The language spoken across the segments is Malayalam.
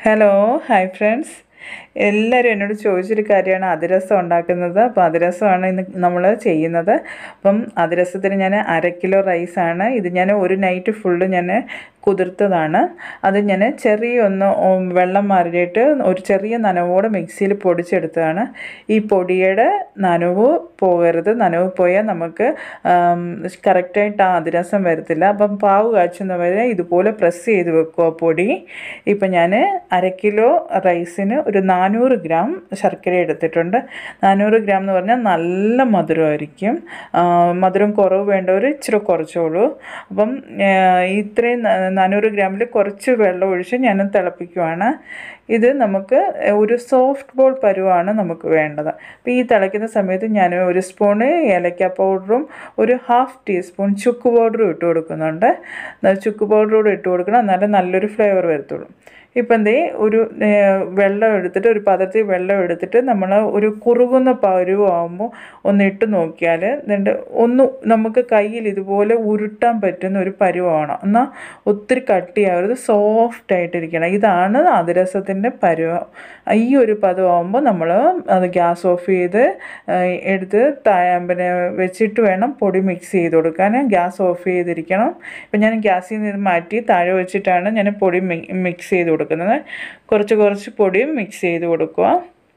ഹലോ ഹായ് ഫ്രണ്ട്സ് എല്ലാവരും എന്നോട് ചോദിച്ചൊരു കാര്യമാണ് അതിരസം ഉണ്ടാക്കുന്നത് അപ്പോൾ അതിരസമാണ് ഇന്ന് നമ്മൾ ചെയ്യുന്നത് അപ്പം അതിരസത്തിന് ഞാൻ അര കിലോ റൈസാണ് ഇത് ഞാൻ ഒരു നൈറ്റ് ഫുള്ള് ഞാൻ കുതിർത്തതാണ് അത് ഞാൻ ചെറിയ ഒന്ന് ഉം, വെള്ളം മാറിയിട്ട് ഒരു ചെറിയ നനവോടെ മിക്സിയിൽ പൊടിച്ചെടുത്തതാണ് ഈ പൊടിയുടെ നനവ് പോകരുത് നനവ് പോയാൽ നമുക്ക് കറക്റ്റായിട്ട് ആ അതിരസം വരത്തില്ല അപ്പം പാവ് കാച്ചുന്നവരെ ഇതുപോലെ പ്രസ് ചെയ്ത് വെക്കുക പൊടി ഇപ്പം ഞാൻ അര കിലോ റൈസിന് ഒരു നാനൂറ് ഗ്രാം ശർക്കര എടുത്തിട്ടുണ്ട് നാനൂറ് ഗ്രാം എന്ന് പറഞ്ഞാൽ നല്ല മധുരമായിരിക്കും ആ, മധുരം കുറവ് വേണ്ടവർ ഇച്ചിരി കുറച്ചോളൂ അപ്പം ആ, ഇത്രയും ന- നാനൂറ് ഗ്രാമിൽ കുറച്ച് വെള്ളം ഒഴിച്ച് ഞാൻ തിളപ്പിക്കുവാണ് ഇത് നമുക്ക് ഒരു സോഫ്റ്റ് ബോൾ പരുവാണ് നമുക്ക് വേണ്ടത് അപ്പോൾ ഈ തിളയ്ക്കുന്ന സമയത്ത് ഞാൻ ഒരു സ്പൂണ് ഏലക്ക പൗഡറും ഒരു ഹാഫ് ടീസ്പൂൺ ചുക്ക് പൗഡറും ഇട്ട് കൊടുക്കുന്നുണ്ട് ന- ചുക്ക് പൗഡറും കൂടെ ഇട്ട് കൊടുക്കണം എന്നാലേ നല്ലൊരു ഫ്ലേവർ വരത്തുള്ളൂ ഇപ്പം എന്തേ ഒരു ഏ, വെള്ളം എടുത്തിട്ട് ഒരു പാത്രത്തിൽ വെള്ളം എടുത്തിട്ട് നമ്മൾ ഒരു കുറുകുന്ന പരുവാകുമ്പോൾ ഒന്ന് ഇട്ട് നോക്കിയാൽ എന്നിട്ട് ഒന്ന് നമുക്ക് കയ്യിൽ ഇതുപോലെ ഉരുട്ടാൻ പറ്റുന്ന ഒരു പരുവാണ് എന്നാൽ ഒത്തിരി കട്ടിയാവരുത് സോഫ്റ്റ് ആയിട്ടിരിക്കണം ഇതാണ് അതിരസത്തിൻ്റെ പരുവം ഈ ഒരു പദമാകുമ്പോൾ നമ്മൾ അത് ഗ്യാസ് ഓഫ് ചെയ്ത് ആ, എടുത്ത് താ- പിന്നെ വെച്ചിട്ട് വേണം പൊടി മിക്സ് ചെയ്ത് കൊടുക്കാൻ ഗ്യാസ് ഓഫ് ചെയ്തിരിക്കണം ഇപ്പം ഞാൻ ഗ്യാസിൽ നിന്ന് മാറ്റി താഴെ വെച്ചിട്ടാണ് ഞാൻ പൊടി മിക്സ് ചെയ്ത് കൊടുക്കുന്നത് കുറച്ച് കുറച്ച് പൊടിയും മിക്സ് ചെയ്ത് കൊടുക്കുക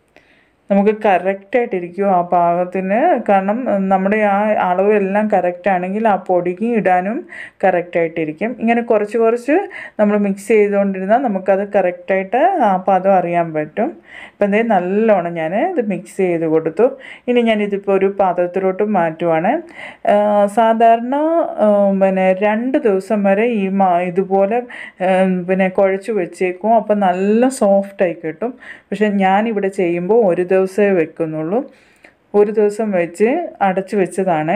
നമുക്ക് കറക്റ്റായിട്ടിരിക്കും ആ പാകത്തിന് കാരണം നമ്മുടെ ആ അളവ് എല്ലാം കറക്റ്റ് ആണെങ്കിൽ ആ പൊടിക്ക് ഇടാനും കറക്റ്റായിട്ടിരിക്കും ഇങ്ങനെ കുറച്ച് കുറച്ച് നമ്മൾ മിക്സ് ചെയ്തുകൊണ്ടിരുന്നാൽ നമുക്കത് കറക്റ്റായിട്ട് ആ പദം അറിയാൻ പറ്റും ഇപ്പം എന്തേ നല്ലോണം ഞാൻ ഇത് മിക്സ് ചെയ്ത് കൊടുത്തു ഇനി ഞാൻ ഇതിപ്പോൾ ഒരു പാത്രത്തിലോട്ട് മാറ്റുവാണ് ആ, സാധാരണ ആ, പിന്നെ രണ്ട് ദിവസം വരെ ഈ മാ ഇതുപോലെ ആ, പിന്നെ കുഴച്ച് വെച്ചേക്കും അപ്പം നല്ല സോഫ്റ്റായി കിട്ടും പക്ഷെ ഞാനിവിടെ ചെയ്യുമ്പോൾ ഒരു ദിവസമേ വെക്കുന്നുള്ളൂ ഒരു ദിവസം വെച്ച് അടച്ച് വെച്ചതാണ്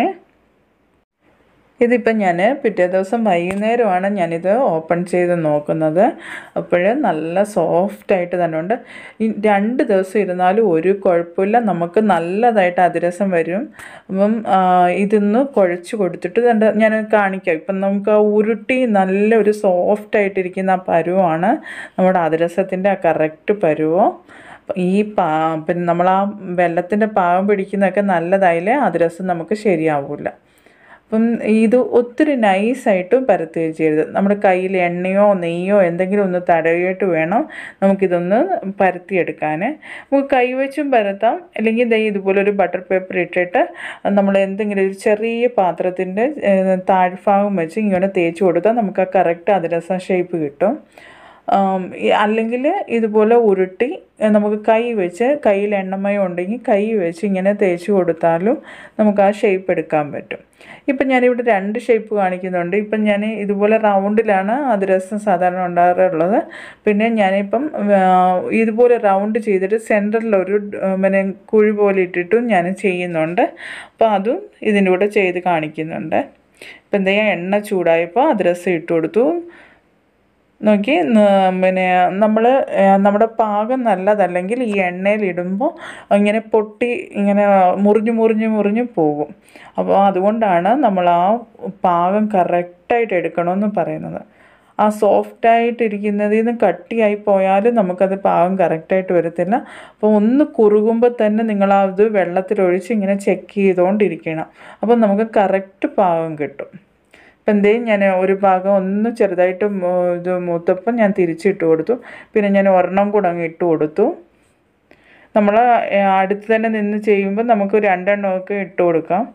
ഇതിപ്പം ഞാൻ പിറ്റേ ദിവസം വൈകുന്നേരമാണ് ഞാനിത് ഓപ്പൺ ചെയ്ത് നോക്കുന്നത് അപ്പോൾ നല്ല സോഫ്റ്റായിട്ട് തന്നെ ഉണ്ട് ഈ രണ്ട് ദിവസം ഇരുന്നാലും ഒരു കുഴപ്പമില്ല നമുക്ക് നല്ലതായിട്ട് അതിരസം വരും അപ്പം ആ, ഇതൊന്ന് കുഴച്ച് കൊടുത്തിട്ട് ദാണ്ട് ഞാൻ കാണിക്കാം ഇപ്പം നമുക്ക് ആ ഉരുട്ടി നല്ലൊരു സോഫ്റ്റായിട്ടിരിക്കുന്ന ആ പരുവമാണ് നമ്മുടെ അതിരസത്തിൻ്റെ ആ കറക്റ്റ് പരുവം അപ്പം ഈ പാ പിന്നെ നമ്മൾ ആ വെള്ളത്തിൻ്റെ പാകം പിടിക്കുന്നതൊക്കെ നല്ലതായാലേ അതിരസം നമുക്ക് ശരിയാവില്ല അപ്പം ഇത് ഒത്തിരി നൈസായിട്ട് പരത്തുകയും ചെയ്യരുത് നമ്മുടെ കയ്യിൽ എണ്ണയോ നെയ്യോ എന്തെങ്കിലും ഒന്ന് തടവിയിട്ട് വേണം നമുക്കിതൊന്ന് പരത്തിയെടുക്കാൻ നമുക്ക് കൈവച്ചും പരത്താം അല്ലെങ്കിൽ ദേ ഇതുപോലെ ഒരു ബട്ടർ പേപ്പർ ഇട്ടിട്ട് നമ്മൾ എന്തെങ്കിലും ഒരു ചെറിയ പാത്രത്തിൻ്റെ താഴ്ഭാഗം വെച്ച് ഇങ്ങനെ തേച്ച് കൊടുത്താൽ നമുക്ക് ആ കറക്റ്റ് അതിരസം ഷേപ്പ് കിട്ടും അല്ലെങ്കിൽ ഇതുപോലെ ഉരുട്ടി ഏ, നമുക്ക് കൈ വെച്ച് കയ്യിൽ എണ്ണമയം ഉണ്ടെങ്കിൽ കൈ വെച്ച് ഇങ്ങനെ തേച്ച് കൊടുത്താലും നമുക്ക് ആ ഷേപ്പ് എടുക്കാൻ പറ്റും ഇപ്പം ഞാനിവിടെ രണ്ട് ഷേപ്പ് കാണിക്കുന്നുണ്ട് ഇപ്പം ഞാൻ ഇതുപോലെ റൗണ്ടിലാണ് അതിരസം സാധാരണ ഉണ്ടാകാറുള്ളത് പിന്നെ ഞാനിപ്പം ആ, ഇതുപോലെ റൗണ്ട് ചെയ്തിട്ട് സെൻറ്ററിലൊരു പിന്നെ കുഴി പോലെ ഇട്ടിട്ടും ഞാൻ ചെയ്യുന്നുണ്ട് അപ്പോൾ അതും ഇതിൻ്റെ കൂടെ ചെയ്ത് കാണിക്കുന്നുണ്ട് ഇപ്പം എന്താ എണ്ണ ചൂടായപ്പോൾ അതിരസം ഇട്ട് കൊടുത്തു നോക്കി ന- പിന്നെ നമ്മൾ നമ്മുടെ പാകം നല്ലതല്ലെങ്കിൽ ഈ എണ്ണയിൽ ഇടുമ്പോൾ ഇങ്ങനെ പൊട്ടി ഇങ്ങനെ മുറിഞ്ഞ് മുറിഞ്ഞ് മുറിഞ്ഞ് പോകും അപ്പോൾ അതുകൊണ്ടാണ് നമ്മൾ ആ പാകം കറക്റ്റായിട്ട് എടുക്കണമെന്ന് പറയുന്നത് ആ സോഫ്റ്റായിട്ടിരിക്കുന്നതിൽ നിന്ന് കട്ടിയായി പോയാൽ നമുക്കത് പാകം കറക്റ്റായിട്ട് വരത്തില്ല അപ്പോൾ ഒന്ന് കുറുകുമ്പോൾ തന്നെ നിങ്ങൾ അത് വെള്ളത്തിലൊഴിച്ച് ഇങ്ങനെ ചെക്ക് ചെയ്തുകൊണ്ടിരിക്കണം അപ്പോൾ നമുക്ക് കറക്റ്റ് പാകം കിട്ടും ഇപ്പം എന്തേ ഞാൻ ഒരു ഭാഗം ഒന്ന് ചെറുതായിട്ട് മൂ- ഇത് മൂത്തപ്പം ഞാൻ തിരിച്ചിട്ട് കൊടുത്തു പിന്നെ ഞാൻ ഒരെണ്ണം കൂടെ അങ്ങ് ഇട്ട് കൊടുത്തു നമ്മൾ അടുത്ത് തന്നെ നിന്ന് ചെയ്യുമ്പോൾ നമുക്ക് രണ്ടെണ്ണമൊക്കെ ഇട്ട് കൊടുക്കാം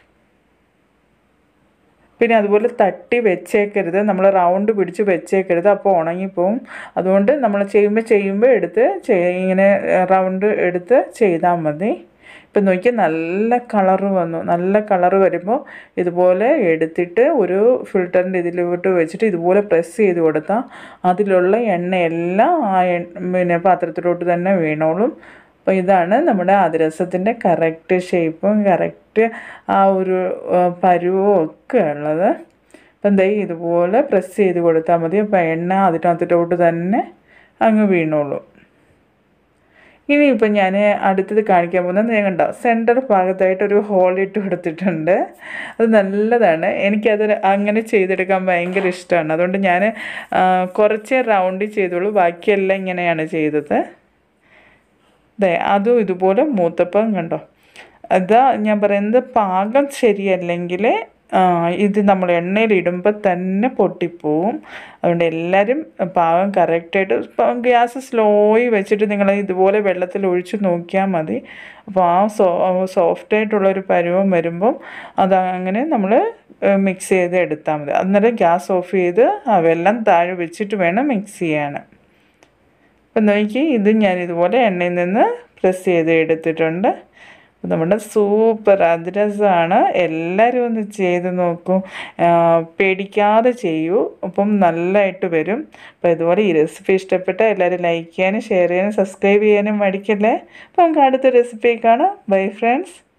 പിന്നെ അതുപോലെ തട്ടി വെച്ചേക്കരുത് നമ്മൾ റൗണ്ട് പിടിച്ച് വെച്ചേക്കരുത് അപ്പോൾ ഉണങ്ങിപ്പോവും അതുകൊണ്ട് നമ്മൾ ചെയ്യുമ്പോൾ ചെയ്യുമ്പോൾ എടുത്ത് ചെയ്- ഇങ്ങനെ റൗണ്ട് എടുത്ത് ചെയ്താൽ മതി ഇപ്പം നോക്കി നല്ല കളറ് വന്നു നല്ല കളറ് വരുമ്പോൾ ഇതുപോലെ എടുത്തിട്ട് ഒരു ഫിൽറ്ററിൻ്റെ ഇതിലോട്ട് വെച്ചിട്ട് ഇതുപോലെ പ്രസ് ചെയ്ത് കൊടുത്താൽ അതിലുള്ള എണ്ണയെല്ലാം ആ എണ്ണ പിന്നെ പാത്രത്തിലോട്ട് തന്നെ വീണോളും അപ്പോൾ ഇതാണ് നമ്മുടെ അതിരസത്തിൻ്റെ കറക്റ്റ് ഷേപ്പും കറക്റ്റ് ആ ഒരു ആ, പരുവവും ഒക്കെ ഉള്ളത് അപ്പം എന്താ ഇതുപോലെ പ്രസ് ചെയ്ത് കൊടുത്താൽ മതി അപ്പോൾ എണ്ണ അതിനകത്തോട്ട് തന്നെ അങ്ങ് വീണോളും ഇനിയിപ്പം ഞാൻ അടുത്തത് കാണിക്കാൻ പോകുന്നത് ഞാൻ കണ്ടോ സെൻറ്റർ ഭാഗത്തായിട്ട് ഒരു ഹോൾ ഇട്ട് കൊടുത്തിട്ടുണ്ട് അത് നല്ലതാണ് എനിക്കത് അങ്ങനെ ചെയ്തെടുക്കാൻ ഭയങ്കര ഇഷ്ടമാണ് അതുകൊണ്ട് ഞാൻ കുറച്ചേ റൗണ്ടിൽ ചെയ്തോളൂ ബാക്കിയെല്ലാം ഇങ്ങനെയാണ് ചെയ്തത് അതെ അതും ഇതുപോലെ മൂത്തപ്പം കണ്ടോ അതാ ഞാൻ പറയുന്നത് പാകം ശരിയല്ലെങ്കിൽ ഇത് നമ്മൾ എണ്ണയിലിടുമ്പോൾ തന്നെ പൊട്ടിപ്പോവും അതുകൊണ്ട് എല്ലാവരും പാകം കറക്റ്റായിട്ട് ഇപ്പം ഗ്യാസ് സ്ലോയിൽ വെച്ചിട്ട് നിങ്ങൾ ഇതുപോലെ വെള്ളത്തിൽ ഒഴിച്ച് നോക്കിയാൽ മതി അപ്പോൾ ആ സോ സോഫ്റ്റായിട്ടുള്ളൊരു പരുവം വരുമ്പം അത് അങ്ങനെ നമ്മൾ മിക്സ് ചെയ്ത് എടുത്താൽ മതി അന്നേരം ഗ്യാസ് ഓഫ് ചെയ്ത് ആ വെള്ളം താഴെ വെച്ചിട്ട് വേണം മിക്സ് ചെയ്യാൻ അപ്പം നോക്കി ഇത് ഞാൻ ഇതുപോലെ എണ്ണയിൽ നിന്ന് പ്രസ് ചെയ്ത് എടുത്തിട്ടുണ്ട് നമ്മുടെ സൂപ്പർ അതിരസമാണ് എല്ലാവരും ഒന്ന് ചെയ്ത് നോക്കൂ പേടിക്കാതെ ചെയ്യൂ അപ്പം നല്ലതായിട്ട് വരും അപ്പോൾ ഇതുപോലെ ഈ റെസിപ്പി ഇഷ്ടപ്പെട്ട എല്ലാവരും ലൈക്ക് ചെയ്യാനും ഷെയർ ചെയ്യാനും സബ്സ്ക്രൈബ് ചെയ്യാനും മടിക്കല്ലേ അപ്പോൾ നമുക്ക് അടുത്ത റെസിപ്പി കാണാം ബൈ ഫ്രണ്ട്സ്